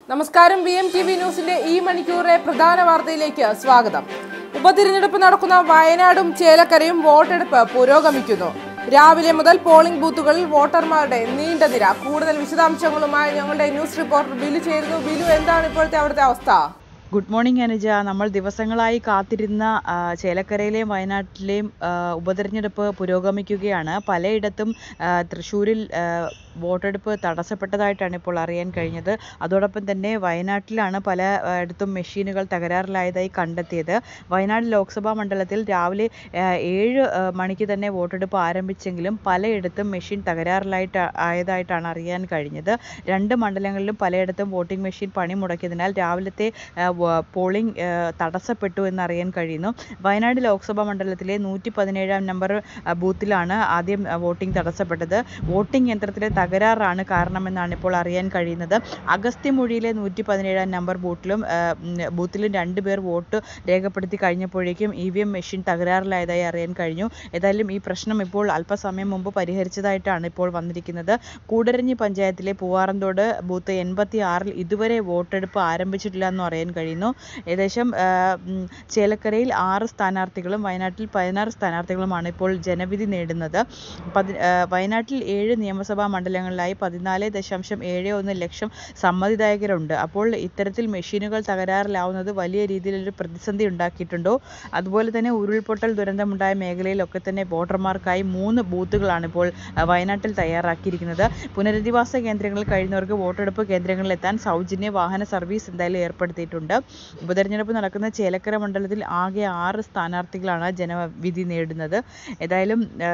നമസ്കാരം B M T V ന്യൂസിന്റെ ഈ മണിക്കൂറിലെ പ്രധാന വാർത്തയിലേക്ക് സ്വാഗതം ഉപതിരഞ്ഞെടുപ്പ് നടക്കുന്ന വയനാടും ചേലക്കരയും വോട്ടെടുപ്പ് പുരോഗമിക്കുന്നു രാവിലെ മുതൽ പോളിംഗ് ബൂത്തുകളിൽ വോട്ടർമാരുടെ നീണ്ട നിര കൂടുതൽ വിശദാംശങ്ങളുമായി ഞങ്ങളുടെ ന്യൂസ് റിപ്പോർട്ടർ ബിലു ചേരുന്നു ബിലു എന്താണ് ഇപ്പോഴത്തെ അവിടുത്തെ അവസ്ഥ ഗുഡ് മോർണിംഗ് അനുജ നമ്മൾ ദിവസങ്ങളായി കാത്തിരുന്ന ആ, ചേലക്കരയിലെയും വയനാട്ടിലെയും ആ, ഉപതെരഞ്ഞെടുപ്പ് പുരോഗമിക്കുകയാണ് പലയിടത്തും ആ, തൃശ്ശൂരിൽ ആ, വോട്ടെടുപ്പ് തടസ്സപ്പെട്ടതായിട്ടാണ് ഇപ്പോൾ അറിയാൻ കഴിഞ്ഞത് അതോടൊപ്പം തന്നെ വയനാട്ടിലാണ് പല ആ, ഇടത്തും മെഷീനുകൾ തകരാറിലായതായി കണ്ടെത്തിയത് വയനാട് ലോക്സഭാ മണ്ഡലത്തിൽ രാവിലെ ആ, ഏഴ് ആ, മണിക്ക് തന്നെ വോട്ടെടുപ്പ് ആരംഭിച്ചെങ്കിലും പലയിടത്തും മെഷീൻ തകരാറിലായിട്ട് ആയതായിട്ടാണ് അറിയാൻ കഴിഞ്ഞത് രണ്ട് മണ്ഡലങ്ങളിലും പലയിടത്തും വോട്ടിംഗ് മെഷീൻ പണിമുടക്കിയതിനാൽ രാവിലത്തെ ആ, വ- പോളിംഗ് ആ, തടസ്സപ്പെട്ടു എന്ന് അറിയാൻ കഴിയുന്നു വയനാട് ലോക്സഭാ മണ്ഡലത്തിലെ നൂറ്റി പതിനേഴാം നമ്പർ ആ, ബൂത്തിലാണ് ആദ്യം ആ, വോട്ടിംഗ് തടസ്സപ്പെട്ടത് വോട്ടിംഗ് യന്ത്രത്തിലെ തകരാറാണ് കാരണമെന്നാണ് ഇപ്പോൾ അറിയാൻ കഴിയുന്നത് അഗസ്ത്യമൊഴിയിലെ നൂറ്റി പതിനേഴാം നമ്പർ ബൂത്തിലും ആ, ഉം, ബൂത്തിലും രണ്ടുപേർ വോട്ട് രേഖപ്പെടുത്തി കഴിഞ്ഞപ്പോഴേക്കും ഇ വി എം മെഷീൻ തകരാറിലായതായി അറിയാൻ കഴിഞ്ഞു ഏതായാലും ഈ പ്രശ്നം ഇപ്പോൾ അല്പസമയം മുമ്പ് പരിഹരിച്ചതായിട്ടാണ് ഇപ്പോൾ വന്നിരിക്കുന്നത് കൂടരഞ്ഞി പഞ്ചായത്തിലെ പൂവാറന്തോട് ബൂത്ത് എൺപത്തി ആറിൽ ഇതുവരെ വോട്ടെടുപ്പ് ആരംഭിച്ചിട്ടില്ല എന്നും അറിയാൻ കഴിയുന്നു ഏകദേശം ആ, ഉം, ചേലക്കരയിൽ ആറ് സ്ഥാനാർത്ഥികളും വയനാട്ടിൽ പതിനാറ് സ്ഥാനാർത്ഥികളുമാണ് ഇപ്പോൾ ജനവിധി നേടുന്നത് പതി ആ, വയനാട്ടിൽ ഏഴ് നിയമസഭാ മണ്ഡലങ്ങളിലായി പതിനാല് ദശാംശം ഏഴ് ഒന്ന് ലക്ഷം സമ്മതിദായകരുണ്ട് അപ്പോൾ ഇത്തരത്തിൽ മെഷീനുകൾ തകരാറിലാവുന്നത് വലിയ രീതിയിലൊരു പ്രതിസന്ധി ഉണ്ടാക്കിയിട്ടുണ്ടോ അതുപോലെ തന്നെ ഉരുൾപൊട്ടൽ ദുരന്തമുണ്ടായ മേഖലയിലൊക്കെ തന്നെ വോട്ടർമാർക്കായി മൂന്ന് ബൂത്തുകളാണ് ഇപ്പോൾ ആ, വയനാട്ടിൽ തയ്യാറാക്കിയിരിക്കുന്നത് പുനരധിവാസ കേന്ദ്രങ്ങളിൽ കഴിയുന്നവർക്ക് വോട്ടെടുപ്പ് കേന്ദ്രങ്ങളിൽ എത്താൻ സൗജന്യ വാഹന സർവീസ് എന്തായാലും ഏർപ്പെടുത്തിയിട്ടുണ്ട് ഉപതെരഞ്ഞെടുപ്പ് നടക്കുന്ന ചേലക്കര മണ്ഡലത്തിൽ ആകെ ആറ് സ്ഥാനാർത്ഥികളാണ് ജനവിധി നേടുന്നത് ഏതായാലും ആ,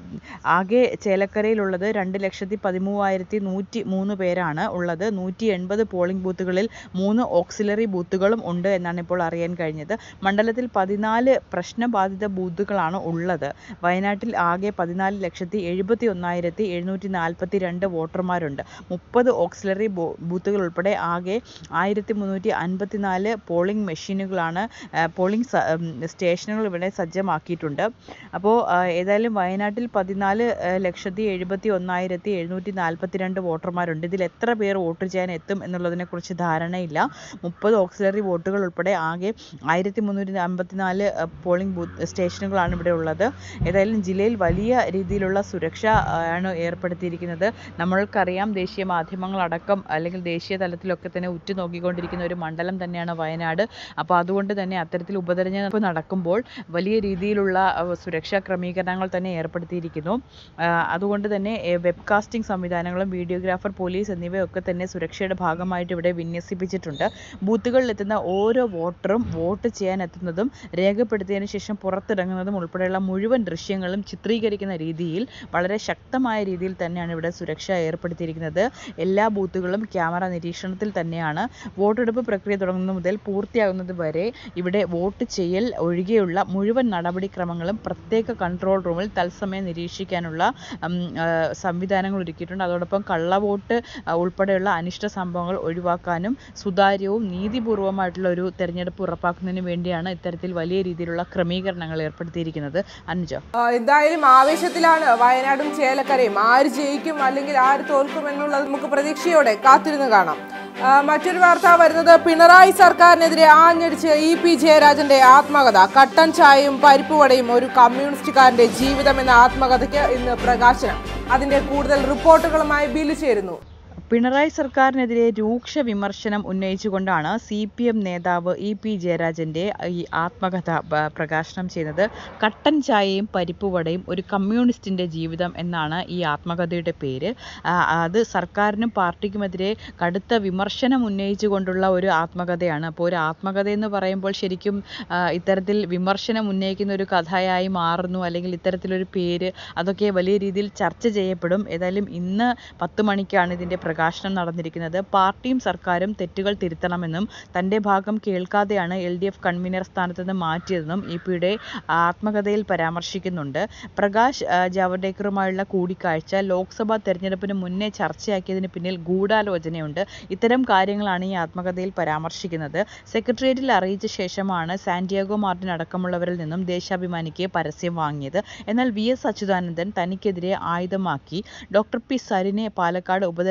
ആകെ ചേലക്കരയിലുള്ളത് രണ്ട് ലക്ഷത്തി പതിമൂവായിരത്തി നൂറ്റി മൂന്ന് പേരാണ് ഉള്ളത് നൂറ്റി എൺപത് പോളിംഗ് ബൂത്തുകളിൽ മൂന്ന് ഓക്സിലറി ബൂത്തുകളും ഉണ്ട് എന്നാണ് ഇപ്പോൾ അറിയാൻ കഴിഞ്ഞത് മണ്ഡലത്തിൽ പതിനാല് പ്രശ്നബാധിത ബൂത്തുകളാണ് ഉള്ളത് വയനാട്ടിൽ ആകെ പതിനാല് ലക്ഷത്തി എഴുപത്തി ഒന്നായിരത്തി എഴുന്നൂറ്റി നാൽപ്പത്തി രണ്ട് വോട്ടർമാരുണ്ട് മുപ്പത് ഓക്സിലറി ബൂ- ബൂത്തുകൾ ഉൾപ്പെടെ ആകെ ആയിരത്തി മുന്നൂറ്റി അൻപത്തിനാല് പോളിംഗ് മെഷീനുകളാണ് ആ, പോളിംഗ് സ- ഉം, സ്റ്റേഷനുകൾ ഇവിടെ സജ്ജമാക്കിയിട്ടുണ്ട് അപ്പോൾ ഏതായാലും വയനാട്ടിൽ പതിനാല് ആ, ലക്ഷത്തി എഴുപത്തി ഒന്നായിരത്തി എഴുന്നൂറ്റി നാൽപ്പത്തി രണ്ട് വോട്ടർമാരുണ്ട് ഇതിൽ എത്ര പേർ വോട്ട് ചെയ്യാൻ എത്തും എന്നുള്ളതിനെക്കുറിച്ച് ധാരണയില്ല മുപ്പത് ഓക്സിലറി വോട്ടുകൾ ഉൾപ്പെടെ ആകെ ആയിരത്തി മുന്നൂറ്റി അമ്പത്തിനാല് പോളിംഗ് ബൂത്ത് സ്റ്റേഷനുകളാണ് ഇവിടെ ഉള്ളത് ഏതായാലും ജില്ലയിൽ വലിയ രീതിയിലുള്ള സുരക്ഷ ആ, ആണ് ഏർപ്പെടുത്തിയിരിക്കുന്നത് നമ്മൾക്കറിയാം ദേശീയ മാധ്യമങ്ങളടക്കം അല്ലെങ്കിൽ ദേശീയ തലത്തിലൊക്കെ തന്നെ ഉറ്റുനോക്കിക്കൊണ്ടിരിക്കുന്ന ഒരു മണ്ഡലം തന്നെയാണ് വയനാട് അപ്പോൾ അതുകൊണ്ട് തന്നെ അത്തരത്തിൽ ഉപതെരഞ്ഞെടുപ്പ് നടക്കുമ്പോൾ വലിയ രീതിയിലുള്ള അഹ്, സുരക്ഷാ ക്രമീകരണങ്ങൾ തന്നെ ഏർപ്പെടുത്തിയിരിക്കുന്നു ആ, അതുകൊണ്ട് തന്നെ വെബ് കാസ്റ്റിംഗ് സംവിധാനങ്ങളും വീഡിയോഗ്രാഫർ പോലീസ് എന്നിവയൊക്കെ തന്നെ സുരക്ഷയുടെ ഭാഗമായിട്ട് ഇവിടെ വിന്യസിപ്പിച്ചിട്ടുണ്ട് ബൂത്തുകളിൽ എത്തുന്ന ഓരോ വോട്ടറും വോട്ട് ചെയ്യാൻ എത്തുന്നതും രേഖപ്പെടുത്തിയതിനു ശേഷം പുറത്തിറങ്ങുന്നതും ഉൾപ്പെടെയുള്ള മുഴുവൻ ദൃശ്യങ്ങളും ചിത്രീകരിക്കുന്ന രീതിയിൽ വളരെ ശക്തമായ രീതിയിൽ തന്നെയാണ് ഇവിടെ സുരക്ഷ ഏർപ്പെടുത്തിയിരിക്കുന്നത് എല്ലാ ബൂത്തുകളും ക്യാമറ നിരീക്ഷണത്തിൽ തന്നെയാണ് വോട്ടെടുപ്പ് പ്രക്രിയ തുടങ്ങുന്നത് മുതൽ പൂർത്തിയാകുന്നത് വരെ ഇവിടെ വോട്ട് ചെയ്യൽ ഒഴികെയുള്ള മുഴുവൻ നടപടിക്രമങ്ങളും പ്രത്യേക കൺട്രോൾ റൂമിൽ തത്സമയം നിരീക്ഷിക്കാനുള്ള ഉം, ആ, സംവിധാനങ്ങൾ ഒരുക്കിയിട്ടുണ്ട് അതോടൊപ്പം കള്ളവോട്ട് ആ, ഉൾപ്പെടെയുള്ള അനിഷ്ട സംഭവങ്ങൾ ഒഴിവാക്കാനും സുതാര്യവും നീതിപൂർവമായിട്ടുള്ള ഒരു തെരഞ്ഞെടുപ്പ് ഉറപ്പാക്കുന്നതിന് വേണ്ടിയാണ് ഇത്തരത്തിൽ വലിയ രീതിയിലുള്ള ക്രമീകരണങ്ങൾ ഏർപ്പെടുത്തിയിരിക്കുന്നത് അനുജ ആ, എന്തായാലും ആവേശത്തിലാണ് വയനാടും ചേലക്കരയും ആര് ജയിക്കും അല്ലെങ്കിൽ ആര് തോൽക്കും എന്നുള്ളത് നമുക്ക് പ്രതീക്ഷയോടെ കാത്തിരുന്ന് കാണാം ആ, മറ്റൊരു വാർത്ത വരുന്നത് പിണറായി സർക്കാരിനെതിരെ ആഞ്ഞടിച്ച് ഇ പി ജയരാജന്റെ ആത്മകഥ കട്ടൻ ചായയും പരിപ്പുവടയും ഒരു കമ്മ്യൂണിസ്റ്റുകാരന്റെ ജീവിതം എന്ന ആത്മകഥയ്ക്ക് ഇന്ന് പ്രകാശനം അതിന്റെ കൂടുതൽ റിപ്പോർട്ടുകളുമായി ബിലു ചേരുന്നു പിണറായി സർക്കാരിനെതിരെ രൂക്ഷ വിമർശനം ഉന്നയിച്ചുകൊണ്ടാണ് സി പി എം നേതാവ് ഇ പി ജയരാജന്റെ ഈ ആത്മകഥ പ- പ്രകാശനം ചെയ്യുന്നത് കട്ടൻ ചായയും പരിപ്പുവടയും ഒരു കമ്മ്യൂണിസ്റ്റിന്റെ ജീവിതം എന്നാണ് ഈ ആത്മകഥയുടെ പേര് ആ, അത് സർക്കാരിനും പാർട്ടിക്കുമെതിരെ കടുത്ത വിമർശനം ഉന്നയിച്ചുകൊണ്ടുള്ള ഒരു ആത്മകഥയാണ് അപ്പോൾ ഒരു ആത്മകഥ എന്ന് പറയുമ്പോൾ ശരിക്കും ആ, ഇത്തരത്തിൽ വിമർശനം ഉന്നയിക്കുന്ന ഒരു കഥയായി മാറുന്നു അല്ലെങ്കിൽ ഇത്തരത്തിലൊരു പേര് അതൊക്കെ വലിയ രീതിയിൽ ചർച്ച ചെയ്യപ്പെടും ഏതായാലും ഇന്ന് പത്ത് മണിക്കാണ് ഇതിന്റെ പ്രകാശനം നടന്നിരിക്കുന്നത് പാർട്ടിയും സർക്കാരും തെറ്റുകൾ തിരുത്തണമെന്നും തന്റെ ഭാഗം കേൾക്കാതെയാണ് എൽ ഡി എഫ് കൺവീനർ സ്ഥാനത്ത് നിന്ന് മാറ്റിയതെന്നും ഇ പിയുടെ ആത്മകഥയിൽ പരാമർശിക്കുന്നുണ്ട് പ്രകാശ് ആ, ജാവ്ദേക്കറുമായുള്ള കൂടിക്കാഴ്ച ലോക്സഭാ തെരഞ്ഞെടുപ്പിന് മുന്നേ ചർച്ചയാക്കിയതിന് പിന്നിൽ ഗൂഢാലോചനയുണ്ട് ഇത്തരം കാര്യങ്ങളാണ് ഈ ആത്മകഥയിൽ പരാമർശിക്കുന്നത് സെക്രട്ടേറിയറ്റിൽ അറിയിച്ച ശേഷമാണ് സാന്റിയാഗോ മാർട്ടിൻ അടക്കമുള്ളവരിൽ നിന്നും ദേശാഭിമാനിക്ക് പരസ്യം വാങ്ങിയത് എന്നാൽ വി എസ് അച്യുതാനന്ദൻ തനിക്കെതിരെ ആയുധമാക്കി ഡോക്ടർ പി സരിനെ പാലക്കാട് ഉപതെരഞ്ഞെടുപ്പിൽ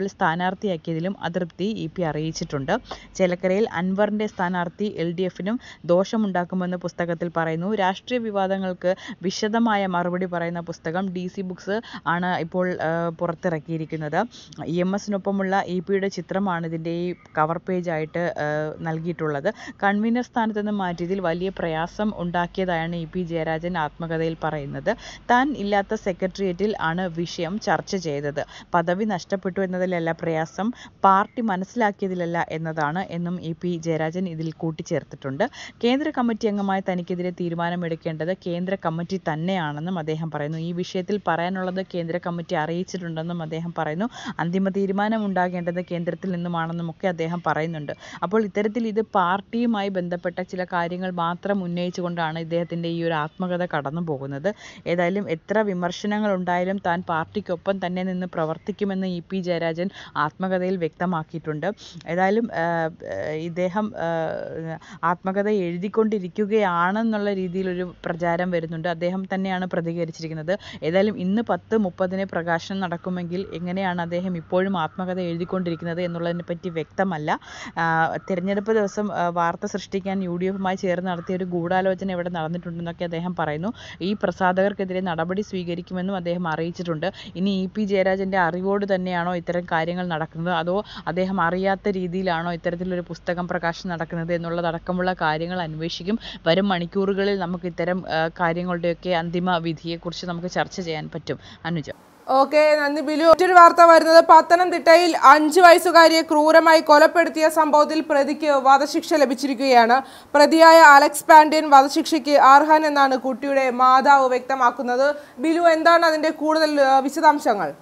സ്ഥാനാർത്ഥിയാക്കിയതിലും അതൃപ്തി ഇ പി അറിയിച്ചിട്ടുണ്ട് ചേലക്കരയിൽ അൻവറിന്റെ സ്ഥാനാർത്ഥി എൽ ഡി എഫിനും ദോഷമുണ്ടാക്കുമെന്ന് പുസ്തകത്തിൽ പറയുന്നു രാഷ്ട്രീയ വിവാദങ്ങൾക്ക് വിശദമായ മറുപടി പറയുന്ന പുസ്തകം ഡി സി ബുക്സ് ആണ് ഇപ്പോൾ ആ, പുറത്തിറക്കിയിരിക്കുന്നത് ഇ എം എസിനൊപ്പമുള്ള ഇ പിയുടെ ചിത്രമാണ് ഇതിൻ്റെ ഈ കവർ പേജായിട്ട് നൽകിയിട്ടുള്ളത് കൺവീനർ സ്ഥാനത്ത് നിന്ന് മാറ്റിയതിൽ വലിയ പ്രയാസം ഉണ്ടാക്കിയതായാണ് ഇ പി ജയരാജൻ ആത്മകഥയിൽ പറയുന്നത് താൻ ഇല്ലാത്ത സെക്രട്ടേറിയറ്റിൽ ആണ് വിഷയം ചർച്ച ചെയ്തത് പദവി നഷ്ടപ്പെട്ടു എന്നതിലല്ല പ്രയാസം പാർട്ടി മനസ്സിലാക്കിയതിലല്ല എന്നതാണ് എന്നും ഇ പി ജയരാജൻ ഇതിൽ കൂട്ടിച്ചേർത്തിട്ടുണ്ട് കേന്ദ്ര കമ്മിറ്റി അംഗമായ തനിക്കെതിരെ തീരുമാനമെടുക്കേണ്ടത് കേന്ദ്ര കമ്മിറ്റി തന്നെയാണെന്നും അദ്ദേഹം പറയുന്നു ഈ വിഷയത്തിൽ പറയാനുള്ളത് കേന്ദ്ര കമ്മിറ്റി അറിയിച്ചിട്ടുണ്ടെന്നും അദ്ദേഹം പറയുന്നു അന്തിമ തീരുമാനം ഉണ്ടാകേണ്ടത് കേന്ദ്രത്തിൽ നിന്നുമാണെന്നും ഒക്കെ അദ്ദേഹം പറയുന്നുണ്ട് അപ്പോൾ ഇത്തരത്തിൽ ഇത് പാർട്ടിയുമായി ബന്ധപ്പെട്ട ചില കാര്യങ്ങൾ മാത്രം ഉന്നയിച്ചുകൊണ്ടാണ് ഇദ്ദേഹത്തിൻ്റെ ഈ ഒരു ആത്മകഥ കടന്നു പോകുന്നത് ഏതായാലും എത്ര വിമർശനങ്ങൾ ഉണ്ടായാലും താൻ പാർട്ടിക്കൊപ്പം തന്നെ നിന്ന് പ്രവർത്തിക്കുമെന്ന് ഇ പി ജയരാജൻ ആത്മകഥയിൽ വ്യക്തമാക്കിയിട്ടുണ്ട് ഏതായാലും ആ, ആ, ഇദ്ദേഹം ആ, ആത്മകഥ എഴുതിക്കൊണ്ടിരിക്കുകയാണെന്നുള്ള രീതിയിലൊരു പ്രചാരം വരുന്നുണ്ട് അദ്ദേഹം തന്നെയാണ് പ്രതികരിച്ചിരിക്കുന്നത് ഏതായാലും ഇന്ന് പത്ത് മുപ്പതിന് പ്രകാശനം നടക്കുമെങ്കിൽ എങ്ങനെയാണ് അദ്ദേഹം ഇപ്പോഴും ആത്മകഥ എഴുതിക്കൊണ്ടിരിക്കുന്നത് എന്നുള്ളതിനെ പറ്റി വ്യക്തമല്ല ആ, തിരഞ്ഞെടുപ്പ് ദിവസം ആ, വാർത്ത സൃഷ്ടിക്കാൻ യു ഡി എഫുമായി ചേർന്ന് നടത്തിയ ഒരു ഗൂഢാലോചന ഇവിടെ നടന്നിട്ടുണ്ടെന്നൊക്കെ അദ്ദേഹം പറയുന്നു ഈ പ്രസാധകർക്കെതിരെ നടപടി സ്വീകരിക്കുമെന്നും അദ്ദേഹം അറിയിച്ചിട്ടുണ്ട് ഇനി ഇ പി ജയരാജൻ്റെ അറിവോട് തന്നെയാണോ ഇത്തരം കാര്യങ്ങൾ നടക്കുന്നത് അതോ അദ്ദേഹം അറിയാത്ത രീതിയിലാണോ ഇത്തരത്തിലൊരു പുസ്തകം പ്രകാശനം നടക്കുന്നത് എന്നുള്ളതടക്കമുള്ള കാര്യങ്ങൾ അന്വേഷിക്കും വരും മണിക്കൂറുകളിൽ നമുക്ക് ഇത്തരം ആ, കാര്യങ്ങളുടെയൊക്കെ അന്തിമ വിധിയെക്കുറിച്ച് നമുക്ക് ചർച്ച ചെയ്യാൻ പറ്റും അനുജ ഓക്കെ നന്ദി ബിലു മറ്റൊരു വാർത്ത വരുന്നത് പത്തനംതിട്ടയിൽ അഞ്ചു വയസ്സുകാരിയെ ക്രൂരമായി കൊലപ്പെടുത്തിയ സംഭവത്തിൽ പ്രതിക്ക് വധശിക്ഷ ലഭിച്ചിരിക്കുകയാണ് പ്രതിയായ അലക്സ് പാണ്ഡ്യൻ വധശിക്ഷയ്ക്ക് അർഹൻ എന്നാണ് കുട്ടിയുടെ മാതാവ് വ്യക്തമാക്കുന്നത് ബിലു എന്താണ് അതിന്റെ കൂടുതൽ ആ, വിശദാംശങ്ങൾ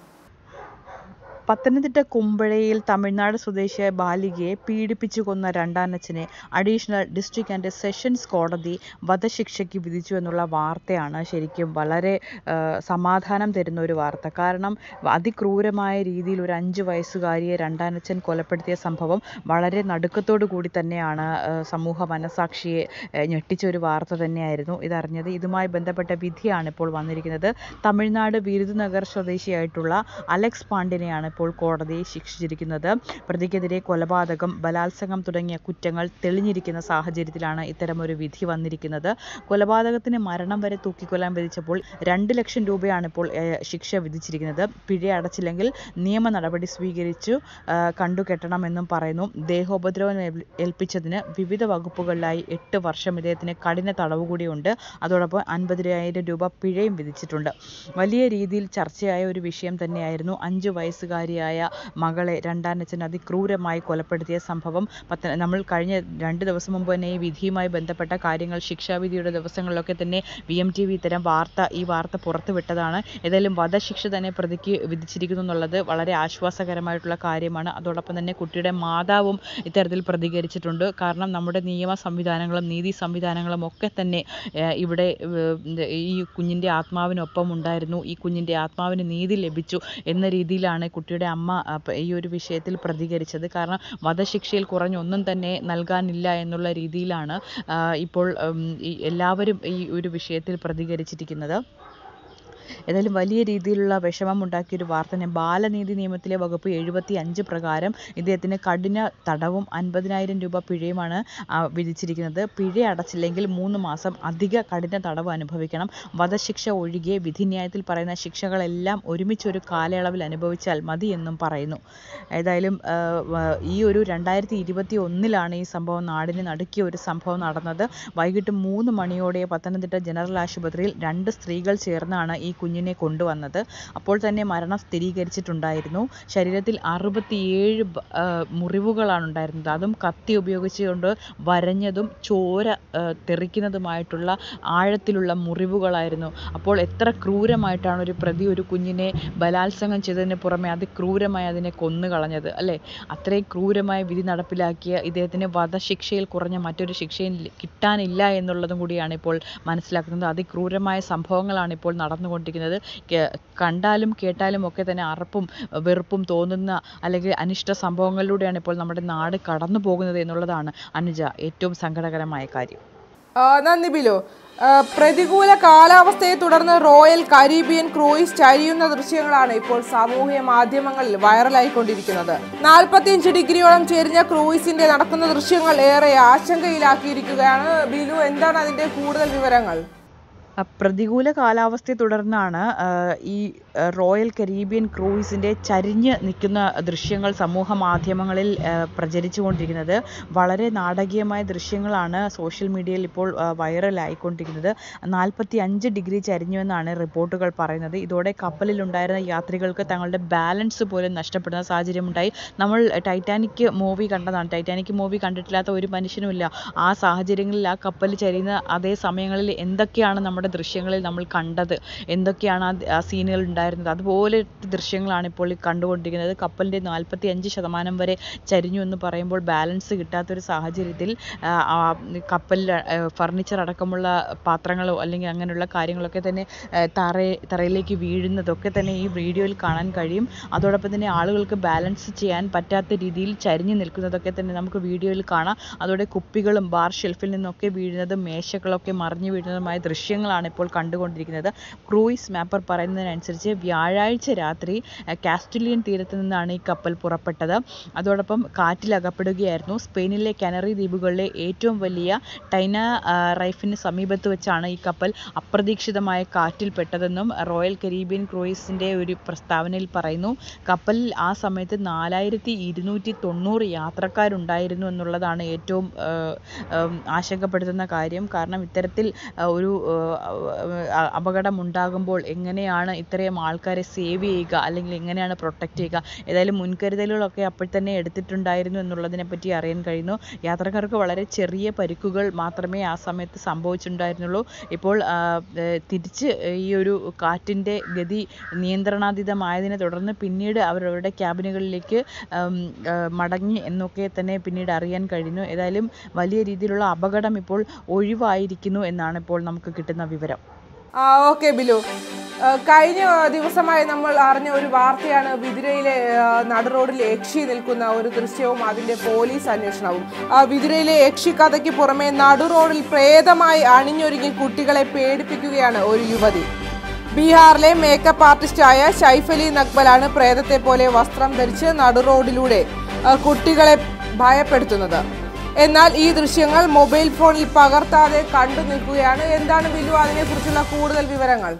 പത്തനംതിട്ട കുമ്പഴയിൽ തമിഴ്നാട് സ്വദേശിയായ ബാലികയെ പീഡിപ്പിച്ചു കൊന്ന രണ്ടാനച്ഛനെ അഡീഷണൽ ഡിസ്ട്രിക്ട് ആൻഡ് സെഷൻസ് കോടതി വധശിക്ഷയ്ക്ക് വിധിച്ചു എന്നുള്ള വാർത്തയാണ് ശരിക്കും വളരെ ആ, സമാധാനം തരുന്ന ഒരു വാർത്ത കാരണം അതിക്രൂരമായ രീതിയിൽ ഒരു അഞ്ച് വയസ്സുകാരിയെ രണ്ടാനച്ഛൻ കൊലപ്പെടുത്തിയ സംഭവം വളരെ നടുക്കത്തോടു കൂടി തന്നെയാണ് ആ, സമൂഹ മനസാക്ഷിയെ ആ, ഞെട്ടിച്ച ഒരു വാർത്ത തന്നെയായിരുന്നു ഇതറിഞ്ഞത് ഇതുമായി ബന്ധപ്പെട്ട വിധിയാണ് ഇപ്പോൾ വന്നിരിക്കുന്നത് തമിഴ്നാട് വിരുദുനഗർ സ്വദേശിയായിട്ടുള്ള അലക്സ് പാണ്ഡ്യനെയാണ് ഇപ്പോൾ കോടതി ശിക്ഷിച്ചിരിക്കുന്നത് പ്രതിക്കെതിരെ കൊലപാതകം ബലാത്സംഗം തുടങ്ങിയ കുറ്റങ്ങൾ തെളിഞ്ഞിരിക്കുന്ന സാഹചര്യത്തിലാണ് ഇത്തരമൊരു വിധി വന്നിരിക്കുന്നത് കൊലപാതകത്തിന് മരണം വരെ തൂക്കിക്കൊല്ലാൻ വിധിച്ചപ്പോൾ രണ്ട് ലക്ഷം രൂപയാണ് ഇപ്പോൾ ഏഹ്, ശിക്ഷ വിധിച്ചിരിക്കുന്നത് പിഴ അടച്ചില്ലെങ്കിൽ നിയമ നടപടി സ്വീകരിച്ചു ആ, കണ്ടുകെട്ടണമെന്നും പറയുന്നു ദേഹോപദ്രവം ഏൽ- ഏൽപ്പിച്ചതിന് വിവിധ വകുപ്പുകളിലായി എട്ട് വർഷം ഇദ്ദേഹത്തിന് കഠിന തടവ് കൂടിയുണ്ട് അതോടൊപ്പം അൻപതിനായിരം രൂപ പിഴയും വിധിച്ചിട്ടുണ്ട് വലിയ രീതിയിൽ ചർച്ചയായ ഒരു വിഷയം തന്നെയായിരുന്നു അഞ്ചു വയസ്സുകാരിയായ മകളെ രണ്ടാനച്ഛൻ അതിക്രൂരമായി കൊലപ്പെടുത്തിയ സംഭവം പത്ത നമ്മൾ കഴിഞ്ഞ രണ്ട് ദിവസം മുമ്പ് തന്നെ ഈ വിധിയുമായി ബന്ധപ്പെട്ട കാര്യങ്ങൾ ശിക്ഷാവിധിയുടെ ദിവസങ്ങളിലൊക്കെ തന്നെ വി എം ടി വി ഇത്തരം വാർത്ത ഈ വാർത്ത പുറത്തുവിട്ടതാണ് ഏതായാലും വധശിക്ഷ തന്നെ പ്രതിക്ക് വിധിച്ചിരിക്കുന്നു എന്നുള്ളത് വളരെ ആശ്വാസകരമായിട്ടുള്ള കാര്യമാണ് അതോടൊപ്പം തന്നെ കുട്ടിയുടെ മാതാവും ഇത്തരത്തിൽ പ്രതികരിച്ചിട്ടുണ്ട് കാരണം നമ്മുടെ നിയമ സംവിധാനങ്ങളും നീതി സംവിധാനങ്ങളും ഒക്കെ തന്നെ ഏഹ്, ഇവിടെ ഏഹ്, ഈ കുഞ്ഞിൻ്റെ ആത്മാവിനൊപ്പം ഉണ്ടായിരുന്നു ഈ കുഞ്ഞിൻ്റെ ആത്മാവിന് നീതി ലഭിച്ചു എന്ന രീതിയിലാണ് കുട്ടിയുടെ അമ്മ അപ്പ ഈ ഒരു വിഷയത്തിൽ പ്രതികരിച്ചത് കാരണം വധശിക്ഷയിൽ കുറഞ്ഞൊന്നും തന്നെ നൽകാനില്ല എന്നുള്ള രീതിയിലാണ് ആ, ഇപ്പോൾ ഉം, ഈ എല്ലാവരും ഈ ഒരു വിഷയത്തിൽ പ്രതികരിച്ചിരിക്കുന്നത് ഏതായാലും വലിയ രീതിയിലുള്ള വിഷമം ഉണ്ടാക്കിയൊരു വാർത്ത തന്നെ ബാലനീതി നിയമത്തിലെ വകുപ്പ് എഴുപത്തി അഞ്ച് പ്രകാരം ഇദ്ദേഹത്തിന് കഠിന തടവും അൻപതിനായിരം രൂപ പിഴയുമാണ് ആ, വിധിച്ചിരിക്കുന്നത് പിഴ അടച്ചില്ലെങ്കിൽ മൂന്ന് മാസം അധിക കഠിന തടവ് അനുഭവിക്കണം വധശിക്ഷ ഒഴികെ വിധിന്യായത്തിൽ പറയുന്ന ശിക്ഷകളെല്ലാം ഒരുമിച്ചൊരു കാലയളവിൽ അനുഭവിച്ചാൽ മതി എന്നും പറയുന്നു ഏതായാലും ആ, വ- ഈ ഒരു രണ്ടായിരത്തി ഇരുപത്തി ഒന്നിലാണ് ഈ സംഭവം നാടിന് നടുക്കിയ ഒരു സംഭവം നടന്നത് വൈകിട്ട് മൂന്ന് മണിയോടെ പത്തനംതിട്ട ജനറൽ ആശുപത്രിയിൽ രണ്ട് സ്ത്രീകൾ ചേർന്നാണ് ഈ കുഞ്ഞിനെ കൊണ്ടുവന്നത് അപ്പോൾ തന്നെ മരണം സ്ഥിരീകരിച്ചിട്ടുണ്ടായിരുന്നു ശരീരത്തിൽ അറുപത്തിയേഴ് ബ- ആ, മുറിവുകളാണ് ഉണ്ടായിരുന്നത് അതും കത്തി ഉപയോഗിച്ചുകൊണ്ട് വരഞ്ഞതും ചോര ആ, തെറിക്കുന്നതുമായിട്ടുള്ള ആഴത്തിലുള്ള മുറിവുകളായിരുന്നു അപ്പോൾ എത്ര ക്രൂരമായിട്ടാണ് ഒരു പ്രതി ഒരു കുഞ്ഞിനെ ബലാത്സംഗം ചെയ്തതിന് പുറമെ അതിക്രൂരമായി അതിനെ കൊന്നു കളഞ്ഞത് അല്ലേ അത്രയും ക്രൂരമായ വിധി നടപ്പിലാക്കിയ ഇദ്ദേഹത്തിന് വധശിക്ഷയിൽ കുറഞ്ഞ മറ്റൊരു ശിക്ഷയും ലി- കിട്ടാനില്ല എന്നുള്ളതും കൂടിയാണ് ഇപ്പോൾ മനസ്സിലാക്കുന്നത് അതിക്രൂരമായ സംഭവങ്ങളാണ് ഇപ്പോൾ നടന്നുകൊണ്ടിരിക്കുന്നത് കേ- കണ്ടാലും കേട്ടാലും ഒക്കെ തന്നെ അറപ്പും അഹ് വെറുപ്പും തോന്നുന്ന അല്ലെങ്കിൽ അനിഷ്ട സംഭവങ്ങളിലൂടെയാണ് ഇപ്പോൾ നമ്മുടെ നാട് കടന്നു പോകുന്നത് എന്നുള്ളതാണ് അനുജ ഏറ്റവും സങ്കടകരമായ കാര്യം ആ, നന്ദി ബിലു ആ, പ്രതികൂല കാലാവസ്ഥയെ തുടർന്ന് റോയൽ കരീബിയൻ ക്രൂയിസ് ചരിയുന്ന ദൃശ്യങ്ങളാണ് ഇപ്പോൾ സാമൂഹ്യ മാധ്യമങ്ങളിൽ വൈറലായിക്കൊണ്ടിരിക്കുന്നത് നാൽപ്പത്തിയഞ്ച് ഡിഗ്രിയോളം ചെരിഞ്ഞ ക്രൂയിസിന്റെ നടക്കുന്ന ദൃശ്യങ്ങൾ ഏറെ ആശങ്കയിലാക്കിയിരിക്കുകയാണ് ബിലു എന്താണ് അതിന്റെ കൂടുതൽ വിവരങ്ങൾ അ, പ്രതികൂല കാലാവസ്ഥയെ തുടർന്നാണ് ആ, ഈ ആ, റോയൽ കരീബിയൻ ക്രൂയിസിൻ്റെ ചരിഞ്ഞ് നിൽക്കുന്ന ദൃശ്യങ്ങൾ സമൂഹ മാധ്യമങ്ങളിൽ ആ, പ്രചരിച്ചുകൊണ്ടിരിക്കുന്നത് വളരെ നാടകീയമായ ദൃശ്യങ്ങളാണ് സോഷ്യൽ മീഡിയയിൽ ഇപ്പോൾ ആ, വൈറലായിക്കൊണ്ടിരിക്കുന്നത് നാൽപ്പത്തി അഞ്ച് ഡിഗ്രി ചരിഞ്ഞുവെന്നാണ് റിപ്പോർട്ടുകൾ പറയുന്നത് ഇതോടെ കപ്പലിലുണ്ടായിരുന്ന യാത്രികൾക്ക് തങ്ങളുടെ ബാലൻസ് പോലും നഷ്ടപ്പെടുന്ന സാഹചര്യമുണ്ടായി നമ്മൾ ടൈറ്റാനിക് മൂവി കണ്ടതാണ് ടൈറ്റാനിക് മൂവി കണ്ടിട്ടില്ലാത്ത ഒരു മനുഷ്യനുമില്ല ആ സാഹചര്യങ്ങളിൽ ആ കപ്പൽ ചരിയുന്ന അതേ സമയങ്ങളിൽ എന്തൊക്കെയാണ് നമ്മുടെ ദൃശ്യങ്ങളിൽ നമ്മൾ കണ്ടത് എന്തൊക്കെയാണ് ആ ആ സീനുകൾ ഉണ്ടായിരുന്നത് അതുപോലെ ദൃശ്യങ്ങളാണ് ഇപ്പോൾ ഈ കണ്ടുകൊണ്ടിരിക്കുന്നത് കപ്പലിൻ്റെ നാൽപ്പത്തി അഞ്ച് ശതമാനം വരെ ചരിഞ്ഞു എന്ന് പറയുമ്പോൾ ബാലൻസ് കിട്ടാത്തൊരു സാഹചര്യത്തിൽ ആ, ആ കപ്പലിൽ ഫർണിച്ചർ അടക്കമുള്ള പാത്രങ്ങളോ അല്ലെങ്കിൽ അങ്ങനെയുള്ള കാര്യങ്ങളൊക്കെ തന്നെ ആ, തറയെ തറയിലേക്ക് വീഴുന്നതൊക്കെ തന്നെ ഈ വീഡിയോയിൽ കാണാൻ കഴിയും അതോടൊപ്പം തന്നെ ആളുകൾക്ക് ബാലൻസ് ചെയ്യാൻ പറ്റാത്ത രീതിയിൽ ചരിഞ്ഞു നിൽക്കുന്നതൊക്കെ തന്നെ നമുക്ക് വീഡിയോയിൽ കാണാം അതോടെ കുപ്പികളും ബാർ ഷെൽഫിൽ നിന്നൊക്കെ വീഴുന്നതും മേശകളൊക്കെ മറിഞ്ഞു വീഴുന്നതുമായ ദൃശ്യങ്ങളാണ് ഇപ്പോൾ കണ്ടുകൊണ്ടിരിക്കുന്നത് ക്രൂയിസ് മാപ്പർ പറയുന്നതിനനുസരിച്ച് വ്യാഴാഴ്ച രാത്രി ആ, കാസ്റ്റുലിയൻ തീരത്ത് നിന്നാണ് ഈ കപ്പൽ പുറപ്പെട്ടത് അതോടൊപ്പം കാറ്റിൽ അകപ്പെടുകയായിരുന്നു സ്പെയിനിലെ കനറി ദ്വീപുകളിലെ ഏറ്റവും വലിയ ടൈന ആ, റൈഫിന് സമീപത്ത് വെച്ചാണ് ഈ കപ്പൽ അപ്രതീക്ഷിതമായ കാറ്റിൽ പെട്ടതെന്നും റോയൽ കരീബിയൻ ക്രൂയിസിൻ്റെ ഒരു പ്രസ്താവനയിൽ പറയുന്നു കപ്പലിൽ ആ സമയത്ത് നാലായിരത്തി ഇരുന്നൂറ്റി തൊണ്ണൂറ് യാത്രക്കാരുണ്ടായിരുന്നു എന്നുള്ളതാണ് ഏറ്റവും ആ, ഉം, ആശങ്കപ്പെടുത്തുന്ന കാര്യം കാരണം ഇത്തരത്തിൽ ആ, ഒരു ആ, അപകടം ഉണ്ടാകുമ്പോൾ എങ്ങനെയാണ് ഇത്രയും ആൾക്കാരെ സേവ് ചെയ്യുക അല്ലെങ്കിൽ എങ്ങനെയാണ് പ്രൊട്ടക്റ്റ് ചെയ്യുക ഏതായാലും മുൻകരുതലുകളൊക്കെ അപ്പോൾ തന്നെ എടുത്തിട്ടുണ്ടായിരുന്നു എന്നുള്ളതിനെ പറ്റി അറിയാൻ കഴിയുന്നു യാത്രക്കാർക്ക് വളരെ ചെറിയ പരിക്കുകൾ മാത്രമേ ആ സമയത്ത് സംഭവിച്ചിട്ടുണ്ടായിരുന്നുള്ളൂ ഇപ്പോൾ ആ, ഏ, തിരിച്ച് ഈ ഒരു കാറ്റിൻ്റെ ഗതി നിയന്ത്രണാതീതമായതിനെ തുടർന്ന് പിന്നീട് അവരവരുടെ ക്യാബിനുകളിലേക്ക് ഉം, ആ, മടങ്ങി എന്നൊക്കെ തന്നെ പിന്നീട് അറിയാൻ കഴിഞ്ഞു ഏതായാലും വലിയ രീതിയിലുള്ള അപകടം ഇപ്പോൾ ഒഴിവായിരിക്കുന്നു എന്നാണ് ഇപ്പോൾ നമുക്ക് കിട്ടുന്ന വിവരം ആ ഓക്കെ ബിലു ആ, കഴിഞ്ഞ ദിവസമായി നമ്മൾ അറിഞ്ഞ ഒരു വാർത്തയാണ് വിതുരയിലെ ആ, നടുറോഡിൽ യക്ഷി നിൽക്കുന്ന ഒരു ദൃശ്യവും അതിന്റെ പോലീസ് അന്വേഷണവും ആ, വിതുരയിലെ യക്ഷി കഥയ്ക്ക് പുറമെ നടുറോഡിൽ പ്രേതമായി അണിഞ്ഞൊരുങ്ങി കുട്ടികളെ പേടിപ്പിക്കുകയാണ് ഒരു യുവതി ബീഹാറിലെ മേക്കപ്പ് ആർട്ടിസ്റ്റായ ഷൈഫലി നക്ബലാണ് പ്രേതത്തെ പോലെ വസ്ത്രം ധരിച്ച് നടുറോഡിലൂടെ ആ, കുട്ടികളെ ഭയപ്പെടുത്തുന്നത് എന്നാൽ ഈ ദൃശ്യങ്ങൾ മൊബൈൽ ഫോണിൽ പകർത്താതെ കണ്ടു നിൽക്കുകയാണ് എന്താണ് ബിലു അതിനെക്കുറിച്ചുള്ള കൂടുതൽ വിവരങ്ങൾ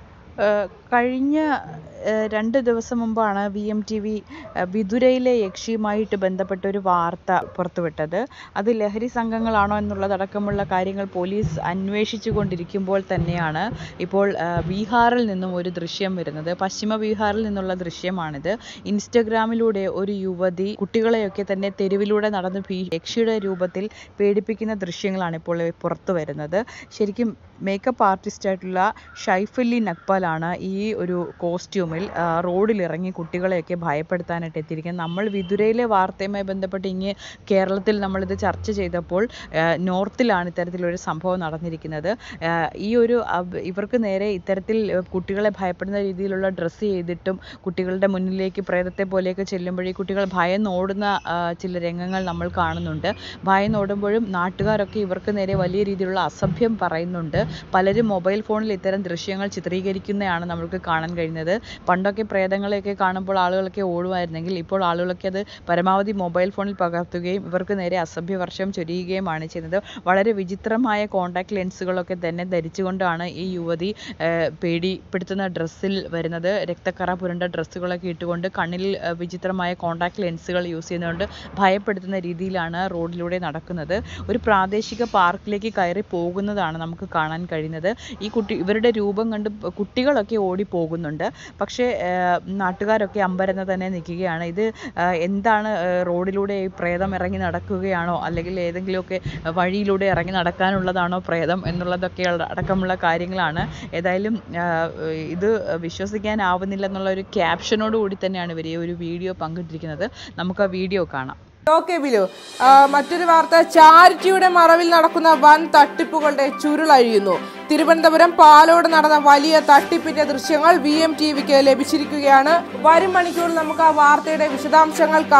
ഏഹ് കഴിഞ്ഞ ഏഹ് രണ്ട് ദിവസം മുമ്പാണ് വി എം ടി വി വിതുരയിലെ യക്ഷിയുമായിട്ട് ബന്ധപ്പെട്ട ഒരു വാർത്ത പുറത്തുവിട്ടത് അത് ലഹരി സംഘങ്ങളാണോ എന്നുള്ളതടക്കമുള്ള കാര്യങ്ങൾ പോലീസ് അന്വേഷിച്ചു കൊണ്ടിരിക്കുമ്പോൾ തന്നെയാണ് ഇപ്പോൾ ഏഹ് ബീഹാറിൽ നിന്നും ഒരു ദൃശ്യം വരുന്നത് പശ്ചിമ ബീഹാറിൽ നിന്നുള്ള ദൃശ്യമാണിത് ഇൻസ്റ്റഗ്രാമിലൂടെ ഒരു യുവതി കുട്ടികളെയൊക്കെ തന്നെ തെരുവിലൂടെ നടന്ന് ഭീ യക്ഷിയുടെ രൂപത്തിൽ പേടിപ്പിക്കുന്ന ദൃശ്യങ്ങളാണ് ഇപ്പോൾ പുറത്തു വരുന്നത് ശരിക്കും മേക്കപ്പ് ആർട്ടിസ്റ്റ് ആയിട്ടുള്ള ഷൈഫലി നക്പാലാണ് ഈ ഒരു കോസ്റ്റ്യൂമിൽ റോഡിൽ ഇറങ്ങി കുട്ടികളെയൊക്കെ ഭയപ്പെടുത്താനായിട്ട് എത്തിയിരിക്കുന്നത് നമ്മൾ വിതുരയിലെ വാർത്തയുമായി ബന്ധപ്പെട്ട് ഇങ്ങ് കേരളത്തിൽ നമ്മളിത് ചർച്ച ചെയ്തപ്പോൾ ആ, നോർത്തിലാണ് ഇത്തരത്തിലൊരു സംഭവം നടന്നിരിക്കുന്നത് ആ, ഈ ഒരു അബ്- ഇവർക്ക് നേരെ ഇത്തരത്തിൽ ആ, കുട്ടികളെ ഭയപ്പെടുന്ന രീതിയിലുള്ള ഡ്രസ്സ് ചെയ്തിട്ടും കുട്ടികളുടെ മുന്നിലേക്ക് പ്രേതത്തെ പോലെയൊക്കെ ചെല്ലുമ്പോൾ ഈ കുട്ടികൾ ഭയന്നോടുന്ന ആ, ചില രംഗങ്ങൾ നമ്മൾ കാണുന്നുണ്ട് ഭയന്നോടുമ്പോഴും നാട്ടുകാരൊക്കെ ഇവർക്ക് നേരെ വലിയ രീതിയിലുള്ള അസഭ്യം പറയുന്നുണ്ട് പലരും മൊബൈൽ ഫോണിൽ ഇത്തരം ദൃശ്യങ്ങൾ ചിത്രീകരിക്കുന്നതാണ് നമുക്ക് കാണാൻ കഴിയുന്നത് പണ്ടൊക്കെ പ്രേതങ്ങളെയൊക്കെ കാണുമ്പോൾ ആളുകളൊക്കെ ഓടുമായിരുന്നെങ്കിൽ ഇപ്പോൾ ആളുകളൊക്കെ അത് പരമാവധി മൊബൈൽ ഫോണിൽ പകർത്തുകയും ഇവർക്ക് നേരെ അസഭ്യവർഷം ചൊരിയുകയുമാണ് ചെയ്യുന്നത് വളരെ വിചിത്രമായ കോണ്ടാക്ട് ലെൻസുകളൊക്കെ തന്നെ ധരിച്ചുകൊണ്ടാണ് ഈ യുവതി ഏഹ്, പേടിപ്പെടുത്തുന്ന ഡ്രസ്സിൽ വരുന്നത് രക്തക്കറ പുരണ്ട ഡ്രസ്സുകളൊക്കെ ഇട്ടുകൊണ്ട് കണ്ണിൽ ഏഹ്, വിചിത്രമായ കോണ്ടാക്ട് ലെൻസുകൾ യൂസ് ചെയ്യുന്നതുകൊണ്ട് ഭയപ്പെടുത്തുന്ന രീതിയിലാണ് റോഡിലൂടെ നടക്കുന്നത് ഒരു പ്രാദേശിക പാർക്കിലേക്ക് കയറി പോകുന്നതാണ് നമുക്ക് കാണാൻ കഴിയുന്നത് ഈ കുട്ടി ഇവരുടെ രൂപം കണ്ട് പ- കുട്ടികളൊക്കെ ഓടി പോകുന്നുണ്ട് പക്ഷേ ഏഹ്, നാട്ടുകാരൊക്കെ അമ്പരന്ന് തന്നെ നിൽക്കുകയാണ് ഇത് ഏഹ്, എന്താണ് ഏഹ്, റോഡിലൂടെ ഈ പ്രേതം ഇറങ്ങി നടക്കുകയാണോ അല്ലെങ്കിൽ ഏതെങ്കിലുമൊക്കെ വഴിയിലൂടെ ഇറങ്ങി നടക്കാനുള്ളതാണോ പ്രേതം എന്നുള്ളതൊക്കെ ഉള്ള- അടക്കമുള്ള കാര്യങ്ങളാണ് ഏതായാലും ആഹ്, ഇത് വിശ്വസിക്കാനാവുന്നില്ല എന്നുള്ള ഒരു ക്യാപ്ഷനോട് കൂടി തന്നെയാണ് ഇവർ ഈ ഒരു വീഡിയോ പങ്കിട്ടിരിക്കുന്നത് നമുക്ക് ആ വീഡിയോ കാണാം ഓക്കെ ബിലു ആ, മറ്റൊരു വാർത്ത ചാരിറ്റിയുടെ മറവിൽ നടക്കുന്ന വൻ തട്ടിപ്പുകളുടെ ചുരുളഴിയുന്നു തിരുവനന്തപുരം പാലോട് നടന്ന വലിയ തട്ടിപ്പിന്റെ ദൃശ്യങ്ങൾ വി എം ടി വിക്ക് ലഭിച്ചിരിക്കുകയാണ് വരും മണിക്കൂറിൽ നമുക്ക് ആ വാർത്തയുടെ വിശദാംശങ്ങൾ കാണാം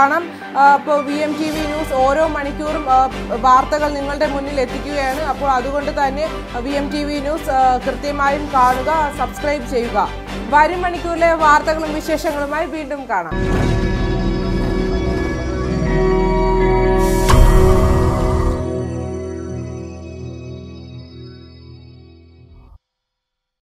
അപ്പോൾ V M T V news ഓരോ മണിക്കൂറും ആ, വാർത്തകൾ നിങ്ങളുടെ മുന്നിൽ എത്തിക്കുകയാണ് അപ്പോൾ അതുകൊണ്ട് തന്നെ V M T V news ആ, കൃത്യമായും കാണുക സബ്സ്ക്രൈബ് ചെയ്യുക വരും മണിക്കൂറിലെ വാർത്തകളും വിശേഷങ്ങളുമായി വീണ്ടും കാണാം